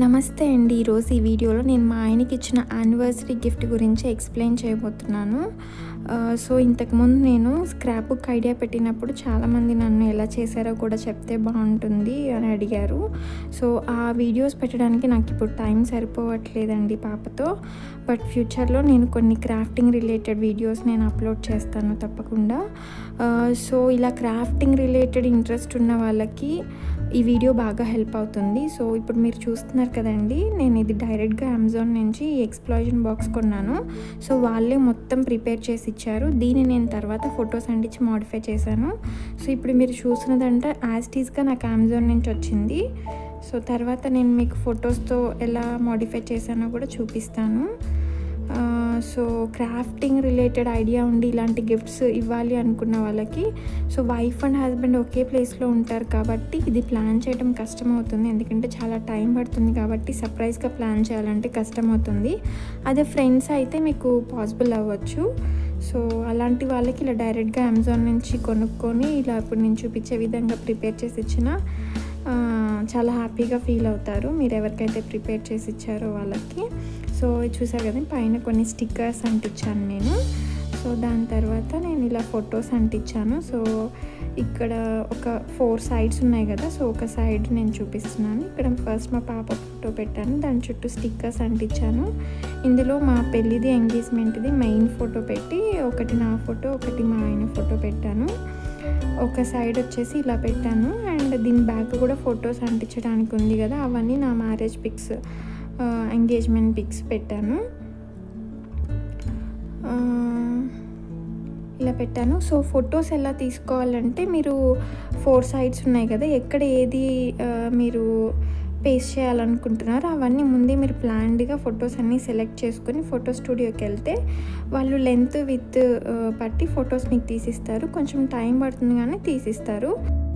నమస్తే అండి ఈరోజు ఈ వీడియోలో నేను మా ఆయనకి ఇచ్చిన యానివర్సరీ గిఫ్ట్ గురించి ఎక్స్ప్లెయిన్ చేయబోతున్నాను ఆ, సో ఇంతకుముందు నేను స్క్రాప్ బుక్ ఐడియా పెట్టినప్పుడు చాలామంది నన్ను ఎలా చేశారో కూడా చెప్తే బాగుంటుంది అని అడిగారు సో ఆ వీడియోస్ పెట్టడానికి నాకు ఇప్పుడు టైం సరిపోవట్లేదండి పాపతో బట్ ఫ్యూచర్లో నేను కొన్ని క్రాఫ్టింగ్ రిలేటెడ్ వీడియోస్ నేను అప్లోడ్ చేస్తాను తప్పకుండా ఆ, సో ఇలా క్రాఫ్టింగ్ రిలేటెడ్ ఇంట్రెస్ట్ ఉన్న వాళ్ళకి ఈ వీడియో బాగా హెల్ప్ అవుతుంది సో ఇప్పుడు మీరు చూస్తున్నారు కదండి నేను ఇది డైరెక్ట్గా అమెజాన్ నుంచి ఈ ఎక్స్ప్లాజన్ బాక్స్ కొన్నాను సో వాళ్ళే మొత్తం ప్రిపేర్ చేసి ఇచ్చారు దీన్ని నేను తర్వాత ఫొటోస్ అంటించి మాడిఫై చేశాను సో ఇప్పుడు మీరు చూసినదంటే యాస్టీస్గా నాకు అమెజాన్ నుంచి వచ్చింది సో తర్వాత నేను మీకు ఫొటోస్తో ఎలా మాడిఫై చేశానో కూడా చూపిస్తాను ఆ, సో క్రాఫ్టింగ్ రిలేటెడ్ ఐడియా ఉండి ఇలాంటి గిఫ్ట్స్ ఇవ్వాలి అనుకున్న వాళ్ళకి సో వైఫ్ అండ్ హస్బెండ్ ఒకే ప్లేస్లో ఉంటారు కాబట్టి ఇది ప్లాన్ చేయడం కష్టం అవుతుంది ఎందుకంటే చాలా టైం పడుతుంది కాబట్టి సర్ప్రైజ్గా ప్లాన్ చేయాలంటే కష్టం అవుతుంది అదే ఫ్రెండ్స్ అయితే మీకు పాసిబుల్ అవ్వచ్చు సో అలాంటి వాళ్ళకి ఇలా డైరెక్ట్గా అమెజాన్ నుంచి కొనుక్కొని ఇలా ఇప్పుడు నేను చూపించే విధంగా ప్రిపేర్ చేసి ఇచ్చిన ఆ, చాలా హ్యాపీగా ఫీల్ అవుతారు మీరు ఎవరికైతే ప్రిపేర్ చేసి ఇచ్చారో వాళ్ళకి సో చూసారు కదా పైన కొన్ని స్టిక్కర్స్ అంటించాను నేను సో దాని తర్వాత నేను ఇలా ఫొటోస్ అంటించాను సో ఇక్కడ ఒక ఫోర్ సైడ్స్ ఉన్నాయి కదా సో ఒక సైడ్ నేను చూపిస్తున్నాను ఇక్కడ ఫస్ట్ మా పాప ఫోటో పెట్టాను దాని చుట్టూ స్టిక్కర్స్ అంటించాను ఇందులో మా పెళ్ళిది ఎంగేజ్మెంట్ది మెయిన్ ఫోటో పెట్టి ఒకటి నా ఫోటో ఒకటి మా ఆయన ఫోటో పెట్టాను ఒక సైడ్ వచ్చేసి ఇలా పెట్టాను అండ్ దీని బ్యాక్ కూడా ఫొటోస్ అంటించడానికి ఉంది కదా అవన్నీ నా మ్యారేజ్ పిక్స్ ఎంగేజ్మెంట్ పిక్స్ పెట్టాను ఆ, ఇలా పెట్టాను సో ఫొటోస్ ఎలా తీసుకోవాలంటే మీరు ఫోర్ సైడ్స్ ఉన్నాయి కదా ఎక్కడ ఏది ఆ, మీరు పేస్ట్ చేయాలనుకుంటున్నారో అవన్నీ ముందే మీరు ప్లాన్డ్గా ఫొటోస్ అన్నీ సెలెక్ట్ చేసుకొని ఫోటో స్టూడియోకి వెళ్తే వాళ్ళు లెంత్ విత్ పట్టి ఫొటోస్ మీకు తీసిస్తారు కొంచెం టైం పడుతుంది కానీ తీసిస్తారు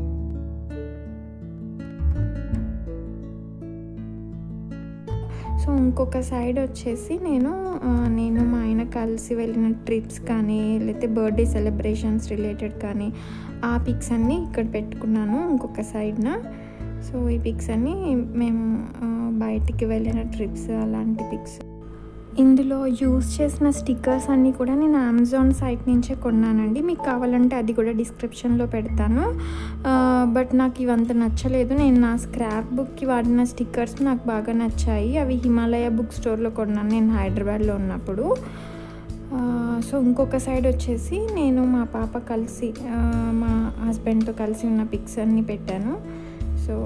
సో ఇంకొక సైడ్ వచ్చేసి నేను ఆ, నేను మా ఆయన కలిసి వెళ్ళిన ట్రిప్స్ కానీ లేకపోతే బర్త్డే సెలబ్రేషన్స్ రిలేటెడ్ కానీ ఆ పిక్స్ అన్నీ ఇక్కడ పెట్టుకున్నాను ఇంకొక సైడ్న సో ఈ పిక్స్ అన్నీ మేము ఆ, బయటికి వెళ్ళిన ట్రిప్స్ అలాంటి పిక్స్ ఇందులో యూస్ చేసిన స్టిక్కర్స్ అన్నీ కూడా నేను అమెజాన్ సైట్ నుంచే కొన్నానండి మీకు కావాలంటే అది కూడా డిస్క్రిప్షన్లో పెడతాను ఆ, బట్ నాకు ఇవంత నచ్చలేదు నేను నా స్క్రాప్ బుక్కి వాడిన స్టిక్కర్స్ నాకు బాగా నచ్చాయి అవి హిమాలయ బుక్ స్టోర్లో కొన్నాను నేను హైదరాబాద్లో ఉన్నప్పుడు ఆ, సో ఇంకొక సైడ్ వచ్చేసి నేను మా పాప కలిసి ఆ, మా హస్బెండ్తో కలిసి ఉన్న పిక్స్ అన్నీ పెట్టాను సో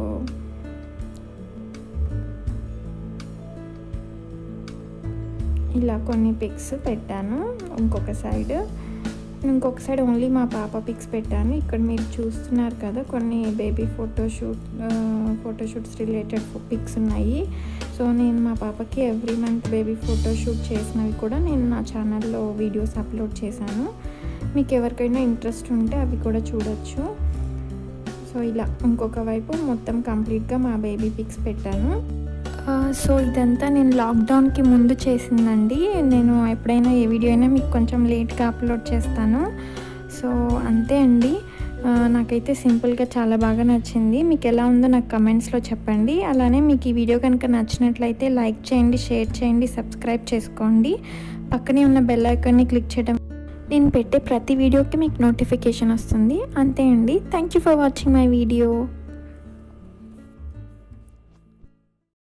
ఇలా కొన్ని పిక్స్ పెట్టాను ఇంకొక సైడ్ ఇంకొక సైడ్ ఓన్లీ మా పాప పిక్స్ పెట్టాను ఇక్కడ మీరు చూస్తున్నారు కదా కొన్ని baby photoshoot photoshoots related pics ఉన్నాయి సో నేను మా పాపకి ఎవ్రీ మంత్ బేబీ ఫోటోషూట్ చేసినవి కూడా నేను నా ఛానల్లో వీడియోస్ అప్లోడ్ చేశాను మీకు ఎవరికైనా ఇంట్రెస్ట్ ఉంటే అవి కూడా చూడొచ్చు సో ఇలా ఇంకొక వైపు మొత్తం కంప్లీట్గా మా బేబీ పిక్స్ పెట్టాను ఆ, సో ఇదంతా నేను లాక్డౌన్కి ముందు చేసిందండి నేను ఎప్పుడైనా ఏ వీడియో అయినా మీకు కొంచెం లేట్గా అప్లోడ్ చేస్తాను సో అంతే అండి ఆ, నాకైతే సింపుల్గా చాలా బాగా నచ్చింది మీకు ఎలా ఉందో నాకు కమెంట్స్లో చెప్పండి అలానే మీకు ఈ వీడియో కనుక నచ్చినట్లయితే లైక్ చేయండి షేర్ చేయండి సబ్స్క్రైబ్ చేసుకోండి పక్కనే ఉన్న బెల్ ఐకాన్ని క్లిక్ చేయడం నేను పెట్టే ప్రతి వీడియోకి మీకు నోటిఫికేషన్ వస్తుంది అంతే అండి thank you for watching my video